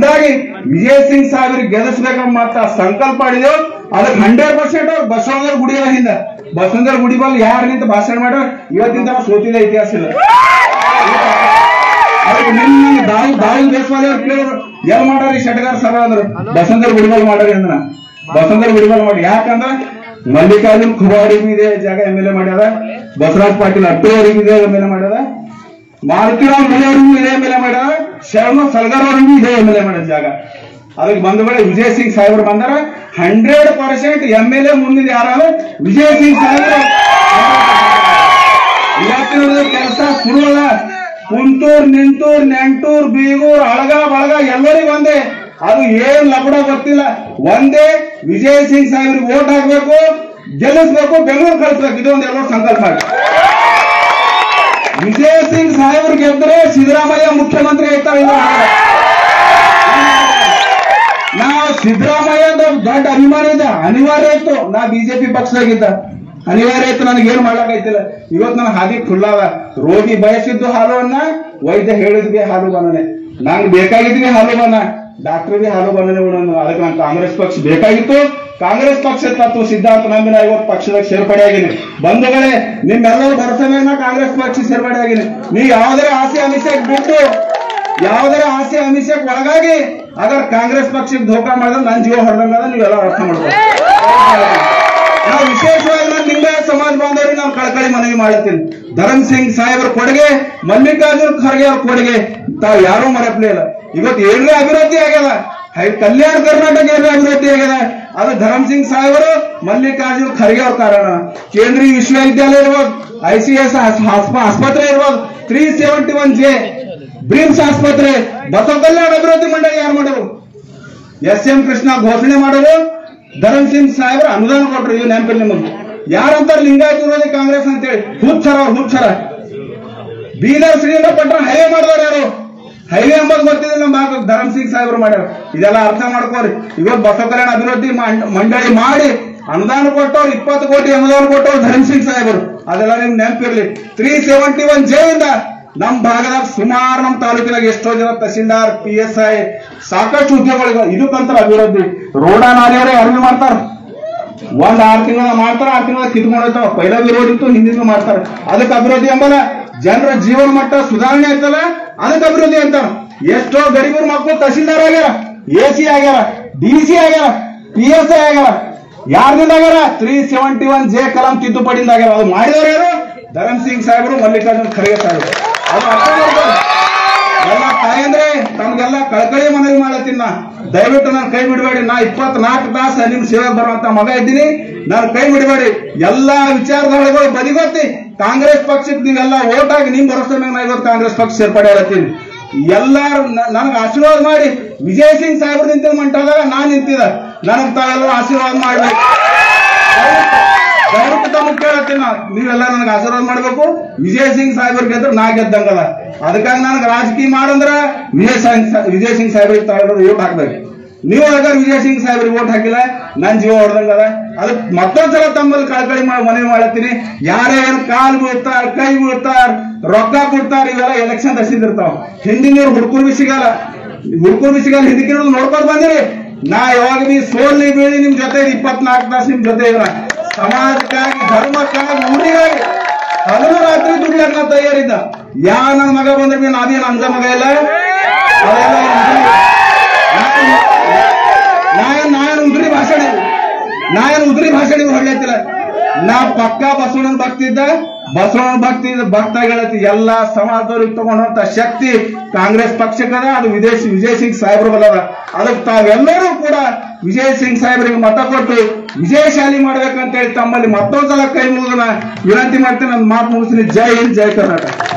ಬಂದಾಗಿ ವಿಜಯ್ ಸಿಂಗ್ ಸಾಹೇಬ್ರಿಗೆ ಗೆಲ್ಲಿಸ್ಬೇಕಂತ ಮಾತ್ರ ಸಂಕಲ್ಪ ಮಾಡಿದೆವು ಅದಕ್ಕೆ ಹಂಡ್ರೆಡ್ ಪರ್ಸೆಂಟ್ ಅವ್ರು ಬಸವಣ್ಣರ ಗುಡಿ ಅದ ಹಿಂದ ಬಸವಣ್ಣರ ಗುಡಿ ಬಲ್ಲಿ ಯಾರು ನಿಂತ ಭಾಷಣ ಮಾಡೋ ಇವತ್ತಿನ ತನಕ ಸೋತಿದ ಇತಿಹಾಸ ಇಲ್ಲ ಅದಕ್ಕೆ ನಿನ್ನ ದಾಳಿ ದಾಳಿ ದೇಶವಾಲಿ ಅವ್ರು ಕೇಳಿದ್ರು ಎಲ್ ಮಾಡ್ರಿ ಶಟಗಾರ ಸಭಾ ಅಂದ್ರು ಬಸವಣ್ಣರ ಗುಡಿ ಬಲ್ಲಿ ಮಾಡ್ರಿ ಅಂದ್ರ ಬಸವಣ್ಣರ ಗುಡಿ ಬಲ್ಲಿ ಮಾಡಿ ಯಾಕಂದ್ರ ಮಲ್ಲಿಕಾರ್ಜುನ್ ಖುಬಾರಿಗೂ ಇದೆ ಜಾಗ ಎಮ್ ಎಲ್ ಎ ಮಾಡ್ಯಾರ ಬಸವರಾಜ್ ಪಾಟೀಲ್ ಅಟ್ಟೋರಿಗೂ ಇದೆ ಎಮ್ ಎಲ್ ಎ ಮಾಡ್ಯಾರ ಮಾರುತಿರಾವ್ ಮುನಿಯವರಿಗೂ ಇದೇ ಮೇಲೆ ಮಾಡ್ಯಾರ ಶರಣ ಸಲ್ಗಾರ್ ಅವರಿಗೂ ಇದೇ ಎಮ್ ಎಲ್ ಎ ಮಾಡ್ಯಾರ ಜಾಗ ಅದಕ್ಕೆ ಬಂದ ವೇಳೆ ವಿಜಯ್ ಸಿಂಗ್ ಸಾಹೇಬ್ರು ಬಂದಾರ hundred percent M L A ಮುಂದಿನ ಯಾರು ವಿಜಯ್ ಸಿಂಗ್ ಸಾಹೇಬ್ರು ಇವತ್ತಿನ ಕೆಲಸ ಸುರುವಲ್ಲ ಕುಂತೂರ್ ನಿಂತೂರ್ ನೆಂಟೂರ್ ಬೀಗೂರ್ ಅಳಗ ಬಳಗ ಎಲ್ಲರಿಗೂ ಒಂದೇ ಅದು ಏನ್ ಲಪಡ ಗೊತ್ತಿಲ್ಲ ಒಂದೇ ವಿಜಯ್ ಸಿಂಗ್ ಸಾಹೇಬ್ರಿಗೆ ಓಟ್ ಹಾಕ್ಬೇಕು ಗೆಲ್ಲಿಸ್ಬೇಕು ಬೆಂಗಳೂರು ಕಳಿಸ್ಬೇಕು ಇದೊಂದು ಎಲ್ಲರೂ ಸಂಕಲ್ಪ ಮಾಡಿ ವಿಜಯ್ ಸಿಂಗ್ ಸಾಹೇಬ್ರು ಗೆದ್ರೆ ಸಿದ್ದರಾಮಯ್ಯ ಮುಖ್ಯಮಂತ್ರಿ ಆಯ್ತಾರೆ ನಾವು ಸಿದ್ದರಾಮಯ್ಯ ಅಂತ ದೊಡ್ಡ ಅಭಿಮಾನಿ ಇದ್ದ ಅನಿವಾರ್ಯ ಇತ್ತು ನಾ ಬಿಜೆಪಿ ಪಕ್ಷದಾಗಿದ್ದ ಅನಿವಾರ್ಯ ಇತ್ತು ನನಗೆ ಏನು ಮಾಡ್ಲಕ್ಕೈತಿಲ್ಲ ಇವತ್ತು ನನ್ನ ಹಾದಿ ಫುಲ್ಲಾವ ರೋಗಿ ಬಯಸಿದ್ದು ಹಾಲು ಅನ್ನ ವೈದ್ಯ ಹೇಳಿದ್ವಿ ಹಾಲು ಬನ್ನನೆ ನಂಗೆ ಬೇಕಾಗಿದ್ವಿ ಹಾಲು ಬನ್ನ ಡಾಕ್ಟರ್ ಬಿ ಹಾಲು ಬನ್ನನೆ ಉಣ್ಣೋನು ಅದಕ್ಕೆ ನಂಗೆ ಕಾಂಗ್ರೆಸ್ ಪಕ್ಷ ಬೇಕಾಗಿತ್ತು ಕಾಂಗ್ರೆಸ್ ಪಕ್ಷ ತತ್ವ ಸಿದ್ಧಾಂತ ನಂಬಿ ನಾ ಇವತ್ತು ಪಕ್ಷದಾಗ ಸೇರ್ಪಡೆ ಆಗಿನಿ ಬಂಧುಗಳೇ ನಿಮ್ಮೆಲ್ಲರೂ ಭರವಸೆ ಮೇಲೆ ನಾ ಕಾಂಗ್ರೆಸ್ ಪಕ್ಷ ಸೇರ್ಪಡೆ ಆಗಿನಿ ನೀವು ಯಾವುದೇ ಆಸೆ ಅಮಿಷಕ್ಕೆ ಬಿಟ್ಟು ಯಾವುದೇ ಆಸೆ ಅಮಿಷಕ್ಕೆ ಒಳಗಾಗಿ ಅಗರ್ ಕಾಂಗ್ರೆಸ್ ಪಕ್ಷಕ್ಕೆ ಧೋಕಾ ಮಾಡಿದ್ರೆ ನನ್ನ ಜೀವ ಹೊಡೆದಂಗ ನೀವೆಲ್ಲ ಅರ್ಥ ಮಾಡ್ಬೋದು ನಾವು ವಿಶೇಷವಾಗಿ ನಾನು ಲಿಂಗಾಯತ ಸಮಾಜ ಬಾಂಧವರಿಗೆ ನಾನು ಕಳಕಳಿ ಮನವಿ ಮಾಡುತ್ತೀನಿ ಧರಮ್ ಸಿಂಗ್ ಸಾಹೇಬರ ಕೊಡುಗೆ ಮಲ್ಲಿಕಾರ್ಜುನ್ ಖರ್ಗೆ ಅವ್ರ ಕೊಡುಗೆ ತಾವು ಯಾರೂ ಮರೆಯಪ್ಲೇ ಇಲ್ಲ ಇವತ್ತು ಏನೇ ಅಭಿವೃದ್ಧಿ ಆಗ್ಯದ ಹೈ ಕಲ್ಯಾಣ ಕರ್ನಾಟಕ ಏನೇ ಅಭಿವೃದ್ಧಿ ಆಗ್ಯದ ಅದು ಧರಮ್ ಸಿಂಗ್ ಸಾಹೇಬರು ಮಲ್ಲಿಕಾರ್ಜುನ್ ಖರ್ಗೆ ಅವ್ರ ಕಾರಣ ಕೇಂದ್ರೀಯ ವಿಶ್ವವಿದ್ಯಾಲಯ ಇರ್ಬೋದು ಐ ಸಿ ಎಸ್ ಆಸ್ಪತ್ರೆ ಇರ್ಬೋದು three seventy one J BRIMS ಆಸ್ಪತ್ರೆ ಬಸವ ಕಲ್ಯಾಣ ಅಭಿವೃದ್ಧಿ ಮಂಡಳಿ ಯಾರು ಮಾಡೋರು ಎಸ್ ಎಂ ಕೃಷ್ಣ ಘೋಷಣೆ ಮಾಡೋರು ಧರಮ್ ಸಿಂಗ್ ಸಾಹೇಬ್ರ ಅನುದಾನ ಕೊಟ್ರು ಇವ್ ನೆನಪಿಲ್ಲ ನಿಮಗೆ ಯಾರಂತಾರ ಲಿಂಗಾಯತ ವಿರೋಧಿ ಕಾಂಗ್ರೆಸ್ ಅಂತೇಳಿ ಹುಚ್ಚರ ಅವ್ರು ಹುಚ್ಚರ ಬೀದರ್ ಶ್ರೀರಂಗಪಟ್ಟಣ ಹೈವೇ ಮಾಡಿದವ್ರು ಯಾರು ಹೈವೇ ಎಂಬುದು ಗೊತ್ತಿದೆ ನಮ್ಮ ಭಾಗಕ್ಕೆ ಧರಮ್ ಸಿಂಗ್ ಸಾಹೇಬ್ರು ಮಾಡ್ಯಾರ ಇದೆಲ್ಲ ಅರ್ಥ ಮಾಡ್ಕೋರಿ ಇವತ್ತು ಬಸವ ಕಲ್ಯಾಣ ಅಭಿವೃದ್ಧಿ ಮಂಡ್- ಮಂಡಳಿ ಮಾಡಿ ಅನುದಾನ ಕೊಟ್ಟವ್ರು ಇಪ್ಪತ್ತು ಕೋಟಿ ಅನುದಾನ ಕೊಟ್ಟವ್ರು ಧರಮ್ ಸಿಂಗ್ ಸಾಹೇಬರು ಅದೆಲ್ಲ ನಿಮ್ಗೆ ನೆನಪಿರ್ಲಿ ತ್ರೀ ಸೆವೆಂಟಿ ಒನ್ ಜೆ ಇಂದ ನಮ್ ಭಾಗದಾಗ ಸುಮಾರು ನಮ್ಮ ತಾಲೂಕಿನಾಗ ಎಷ್ಟೋ ಜನ ತಹಸೀಲ್ದಾರ್ ಪಿ ಎಸ್ ಐ ಸಾಕಷ್ಟು ಉದ್ಯೋಗಗಳಿವೆ ಇದಕ್ಕಂತಾರ ಅಭಿವೃದ್ಧಿ ರೋಡ ನಾಲಿಯವರೇ ಅರಿವು ಮಾಡ್ತಾರ ಒಂದ್ ಆರು ತಿಂಗಳ ಮಾಡ್ತಾರ ಆರು ತಿಂಗಳ ಕಿತ್ಕೊಂಡು ಹೋಗ್ತಾವ ಪೈಲ ವಿರೋಧ ಇತ್ತು ಹಿಂದಿನ ಮಾಡ್ತಾರ ಅದಕ್ಕೆ ಅಭಿವೃದ್ಧಿ ಎಂಬಲ್ಲ ಜನರ ಜೀವನ ಮಟ್ಟ ಸುಧಾರಣೆ ಆಯ್ತಲ್ಲ ಅದಕ್ಕೆ ಅಭಿವೃದ್ಧಿ ಅಂತಾರ ಎಷ್ಟೋ ಗರೀಬರ ಮಕ್ಕಳು ತಹಸೀಲ್ದಾರ್ ಆಗ್ಯಾರ ಎ ಸಿ ಆಗ್ಯಾರ ಡಿ ಸಿ ಆಗ್ಯಾರ ಪಿ ಎಸ್ ಐ ಆಗ್ಯಾರ ಯಾರ್ದಿಂದ ಆಗ್ಯಾರ ತ್ರೀ ಸೆವೆಂಟಿ ಒನ್ ಜೆ ಕಲಂ ತಿದ್ದುಪಡಿಯಿಂದ ಆಗ್ಯಾರ ಅದು ಮಾಡಿದವರು ಯಾರು ಧರಮ್ ಸಿಂಗ್ ಸಾಹೇಬರು ಮಲ್ಲಿಕಾರ್ಜುನ್ ಖರ್ಗೆ ಸಾಹೇಬರು ಅದು ಅರ್ಥ ಮಾಡ್ಕೊಳ್ಳಿ. ಎಲ್ಲ ತಾಯಂದ್ರೆ ತಮ್ಗೆಲ್ಲ ಕಳಕಳಿ ಮನವಿ ಮಾಡತ್ತೀನಿ ನಾ ದಯವಿಟ್ಟು ನಾನು ಕೈ ಬಿಡಬೇಡಿ ನಾ ಇಪ್ಪತ್ನಾಲ್ಕು ತಾಸು ನಿಮ್ ಸೇವೆ ಬರುವಂತ ಮಗ ಇದ್ದೀನಿ ನಾನು ಕೈ ಬಿಡಬೇಡಿ ಎಲ್ಲಾ ವಿಚಾರಧಾರೆಗಳು ಬದಿಗೊತ್ತಿ ಕಾಂಗ್ರೆಸ್ ಪಕ್ಷಕ್ಕೆ ನೀವೆಲ್ಲ ಓಟ್ ಹಾಕಿ ನಿಮ್ ಭರೋಸೆ ಮೇಲೆ ನಾ ಇವತ್ತು ಕಾಂಗ್ರೆಸ್ ಪಕ್ಷ ಸೇರ್ಪಡೆ ಆಗತ್ತೀನಿ ಎಲ್ಲಾರು ನನಗೆ ಆಶೀರ್ವಾದ ಮಾಡಿ ವಿಜಯ್ ಸಿಂಗ್ ಸಾಹೇಬ್ರು ನಿಂತಿದ್ದ ಮಂಟಾದಾಗ ನಾನ್ ನಿಂತಿದ್ದ ನನಗ್ ತಾವೆಲ್ಲರೂ ಆಶೀರ್ವಾದ ಮಾಡ್ಬೇಕು ದಯವಿಟ್ಟು ತಮಗೆ ಕೇಳತ್ತೀನಿ ನಾ ನೀವೆಲ್ಲ ನನಗೆ ಆಶೀರ್ವಾದ ಮಾಡ್ಬೇಕು ವಿಜಯ್ ಸಿಂಗ್ ಸಾಹೇಬ್ರ ಗೆದ್ರೆ ನಾ ಗೆದ್ದಂಗದ ಅದಕ್ಕಾಗಿ ನನಗೆ ರಾಜಕೀಯ ಮಾಡಂದ್ರ ವಿಜಯ್ ಸಿಂಗ್ ವಿಜಯ್ ಸಿಂಗ್ ಸಾಹೇಬ್ರಿಗೆ ತಾವೆಲ್ಲರೂ ಓಟ್ ಹಾಕ್ಬೇಕು ನೀವು ಹಾಗಾದ್ರೆ ವಿಜಯ್ ಸಿಂಗ್ ಸಾಹೇಬ್ರಿಗೆ ಓಟ್ ಹಾಕಿಲ್ಲ ನನ್ ಜೀವ ಹೊಡೆದಂಗದ ಅದಕ್ಕೆ ಮತ್ತೊಂದ್ಸಲ ತಮ್ಮಲ್ಲಿ ಕಳಕಳಿ ಮಾಡಿ ಮನವಿ ಮಾಡತ್ತೀನಿ ಯಾರೇ ಏನ್ ಕಾಲ್ ಬೀಳ್ತಾರ ಕೈ ಬೀಳ್ತಾರ ರೊಕ್ಕ ಕೊಡ್ತಾರ ಇವೆಲ್ಲ ಎಲೆಕ್ಷನ್ ದಸಿದಿರ್ತಾವ ಹಿಂದಿನ ಹುಡ್ಕೂರ್ ಬಿ ಸಿಗಲ್ಲ ಹುಡ್ಕೂರ್ ಬಿ ಸಿಗಲ್ಲ ಹಿಂದಕ್ಕೆ ನೋಡ್ಕೊಂಡ್ ಬಂದಿರಿ ನಾ ಯಾವಾಗ ಬಿ ಸೋಲಿ ಬೀಳಿ ನಿಮ್ ಜೊತೆ ಇಪ್ಪತ್ನಾಲ್ಕು ತಾಸು ನಿಮ್ ಜೊತೆ ಇರ ಸಮಾಜಕ್ಕಾಗಿ ಧರ್ಮಕ್ಕಾಗಿ ಊರಿಗಾಗಿ ಹಗಲು ರಾತ್ರಿ ದುಡ್ಲಕ್ ನಾ ತಯಾರಿದ್ದ ಯಾ ನನ್ನ ಮಗ ಬಂದ್ರೆ ಬಿ ನಾವೇನ್ ಅಂಜ ಮಗ ಇಲ್ಲ ಅದೆಲ್ಲ ನಾಯನ್ ನಾಯನ್ ಉದ್ರಿ ಭಾಷಣ ನಾಯನ್ ಉದ್ರಿ ಭಾಷಣ ಹೊಳ್ಳೆತ್ತಿಲ್ಲ ನಾ ಪಕ್ಕ ಬಸವಣ್ಣನ ಭಕ್ತಿ ಇದ್ದ ಬಸವಣ್ಣನ ಭಕ್ತಿ ಭಕ್ತ ಹೇಳತ್ತಿ ಎಲ್ಲಾ ಸಮಾಜದವ್ರಿಗೆ ತಗೊಂಡಂತ ಶಕ್ತಿ ಕಾಂಗ್ರೆಸ್ ಪಕ್ಷಕ್ಕದ ಅದು ವಿದೇಶಿ ವಿಜಯ್ ಸಿಂಗ್ ಸಾಹೇಬ್ರ ಬಲ್ಲದ ಅದಕ್ಕೆ ತಾವೆಲ್ಲರೂ ಕೂಡ ವಿಜಯ್ ಸಿಂಗ್ ಸಾಹೇಬರಿಗೆ ಮತ ಕೊಟ್ಟು ವಿಜಯಶಾಲಿ ಮಾಡ್ಬೇಕಂತ ಹೇಳಿ ತಮ್ಮಲ್ಲಿ ಮತ್ತೊಂದ್ಸಲ ಕೈ ಮುಗಿದ ವಿನಂತಿ ಮಾಡ್ತೀನಿ ನನ್ನ ಮಾತು ಮುಗಿಸ್ತೀನಿ ಜೈ ಹಿಂದ್ ಜೈ ಕರ್ನಾಟಕ